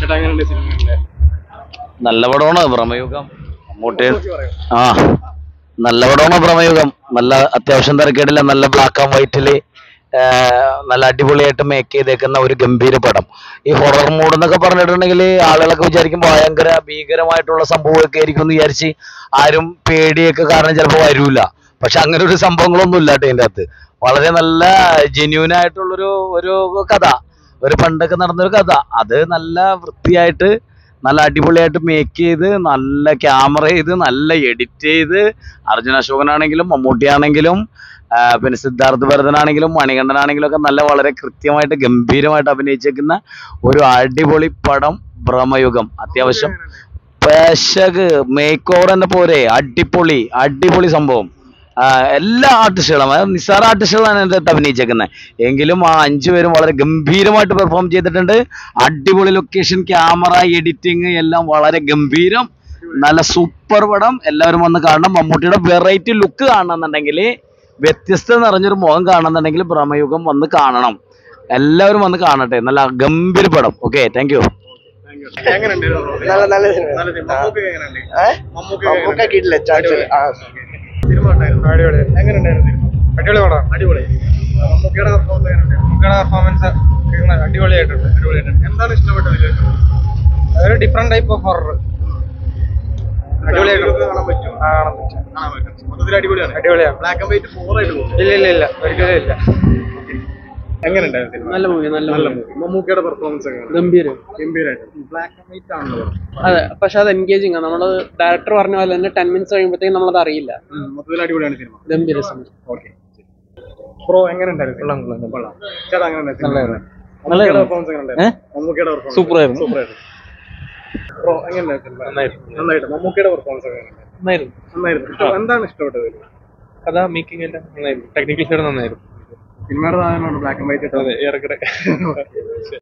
ചേട്ടാ എങ്ങനെയുണ്ട് സിനിമ നല്ല പടമാണ് ഭ്രമയുഗം മമ്മൂട്ടി ആ നല്ല പടമാണ് ഭ്രമയുഗം നല്ല അത്യാവശ്യം തിരക്കേടില്ല നല്ല ബ്ലാക്ക് ആൻഡ് വൈറ്റില് നല്ല അടിപൊളിയായിട്ട് മേക്ക് ചെയ്തേക്കുന്ന ഒരു ഗംഭീര പടം ഈ ഹൊറർ മൂഡ് എന്നൊക്കെ പറഞ്ഞിട്ടുണ്ടെങ്കിൽ ആളുകളൊക്കെ വിചാരിക്കും ഭയങ്കര ഭീകരമായിട്ടുള്ള സംഭവമൊക്കെ ആയിരിക്കും എന്ന് വിചാരിച്ച് ആരും പേടിയൊക്കെ കാരണം ചിലപ്പോൾ വരൂല പക്ഷെ അങ്ങനെ ഒരു സംഭവങ്ങളൊന്നും ഇല്ല കേട്ടോ ഇതിൻ്റെ അകത്ത് വളരെ നല്ല ജെന്യൂൻ ആയിട്ടുള്ളൊരു ഒരു കഥ ഒരു പണ്ടൊക്കെ നടന്നൊരു കഥ അത് നല്ല വൃത്തിയായിട്ട് നല്ല അടിപൊളിയായിട്ട് മേക്ക് ചെയ്ത് നല്ല ക്യാമറ ചെയ്ത് നല്ല എഡിറ്റ് ചെയ്ത് അർജുന അശോകനാണെങ്കിലും മമ്മൂട്ടി ആണെങ്കിലും ആ, പിന്നെ സിദ്ധാർത്ഥ് ഭരതനാണെങ്കിലും മണികണ്ഠനാണെങ്കിലും ഒക്കെ നല്ല വളരെ കൃത്യമായിട്ട് ഗംഭീരമായിട്ട് അഭിനയിച്ചേക്കുന്ന ഒരു അടിപൊളി പടം ഭ്രമയുഗം അത്യാവശ്യം പേശക് മേക്ക് ഓവർ തന്നെ പോരെ അടിപൊളി അടിപൊളി സംഭവം ആ, എല്ലാ ആർട്ടിസ്റ്റുകളും അതായത് നിസ്സാര ആർട്ടിസ്റ്റുകളാണ് എൻ്റെ അടുത്ത് അഭിനയിച്ചേക്കുന്നത് എങ്കിലും ആ അഞ്ചു പേരും വളരെ ഗംഭീരമായിട്ട് പെർഫോം ചെയ്തിട്ടുണ്ട് അടിപൊളി ലൊക്കേഷൻ ക്യാമറ എഡിറ്റിംഗ് എല്ലാം വളരെ ഗംഭീരം നല്ല സൂപ്പർ പടം എല്ലാവരും വന്ന് കാണണം മമ്മൂട്ടിയുടെ വെറൈറ്റി ലുക്ക് കാണണമെന്നുണ്ടെങ്കിൽ വ്യത്യസ്ത നിറഞ്ഞൊരു മുഖം കാണണമെന്നുണ്ടെങ്കിൽ ഭ്രമയുഗം വന്ന് കാണണം എല്ലാവരും വന്ന് കാണട്ടെ നല്ല ഗംഭീര പടം ഓക്കെ താങ്ക് യു എങ്ങനെയുണ്ട് നല്ല നല്ല സിനിമ നല്ല സിനിമ മമ്മൂക്ക എങ്ങനെയുണ്ട് ഏഹ് മമ്മൂക്ക മമ്മൂക്ക കിട്ടില്ല ചാൻസ് ആ സിനിമ ഉണ്ടായിരുന്നു അടിപൊളി എങ്ങനെയുണ്ടായിരുന്നു സിനിമ അടിപൊളി പടം അടിപൊളി മമ്മൂക്കയുടെ പെർഫോമൻസ് എങ്ങനെയുണ്ട് മമ്മൂക്കയുടെ പെർഫോമൻസ് അടിപൊളിയായിട്ടുണ്ട് അടിപൊളിയായിട്ടുണ്ട് എന്താണ് ഇഷ്ടപ്പെട്ടത് ഇതിൽ ഒരു ഡിഫറെന്റ് ടൈപ്പ് ഓഫ് ഹൊറർ അടിപൊളിയായിട്ട് കാണാൻ പറ്റും കാണാൻ പറ്റും കാണാൻ പറ്റും മൊത്തത്തിൽ അടിപൊളിയാണ് അടിപൊളിയാണ് ബ്ലാക്ക് ആൻഡ് വൈറ്റ് ഫോറായിട്ട് പോകും ഇല്ല ഇല്ല ഇല്ല ഒരിക്കലും ഇല്ല എങ്ങനെയുണ്ടായിരുന്നു സിനിമ നല്ല മൂവി നല്ല നല്ല മൂവി മമ്മൂക്കയുടെ പെർഫോമൻസ് എങ്ങനെയാണ് ഗംഭീരം ഗംഭീരമായിട്ട് ബ്ലാക്ക് ആൻഡ് വൈറ്റ് ആണല്ലോ അതെ പക്ഷെ അത് എൻഗേജിങ് ആണ് നമ്മള് ഡയറക്ടർ പറഞ്ഞ പോലെ തന്നെ ടെൻ മിനിറ്റ്സ് കഴിയുമ്പോഴത്തേക്കും നമ്മളത് അറിയില്ല മൊത്തത്തിൽ അടിപൊളിയാണ് സിനിമ ഗംഭീര സമയം ഓക്കെ ബ്രോ എങ്ങനെയുണ്ടായിരുന്നു കൊള്ളാം കൊള്ളാം കൊള്ളാം ചേട്ടാ എങ്ങനെയുണ്ടായിരുന്നു നല്ലതായിരുന്നു. മമ്മൂക്കയുടെ പെർഫോമൻസ് എങ്ങനെയുണ്ടായിരുന്നു മമ്മൂക്കയുടെ പെർഫോമൻസ് Super ആയിരുന്നു. സൂപ്പർ ആയിരുന്നു ബ്രോ എങ്ങനെയുണ്ടായിരുന്നു നന്നായിട്ട് മമ്മൂക്കയുടെ പെർഫോമൻസ് എങ്ങനെയുണ്ടായിരുന്നു നന്നായിരുന്നു നന്നായിരുന്നു ഇഷ്ടം- എന്താണ് ഇഷ്ടപ്പെട്ടത് ഇതിൽ? കഥ മേക്കിംഗ് എല്ലാം നന്നായിരുന്നു ടെക്നിക്കൽ സൈഡ് നന്നായിരുന്നു സിനിമയുടെ സാധനമാണ് ബ്ലാക്ക് ആൻഡ് വൈറ്റ് അതെ ഏറെക്കുറെ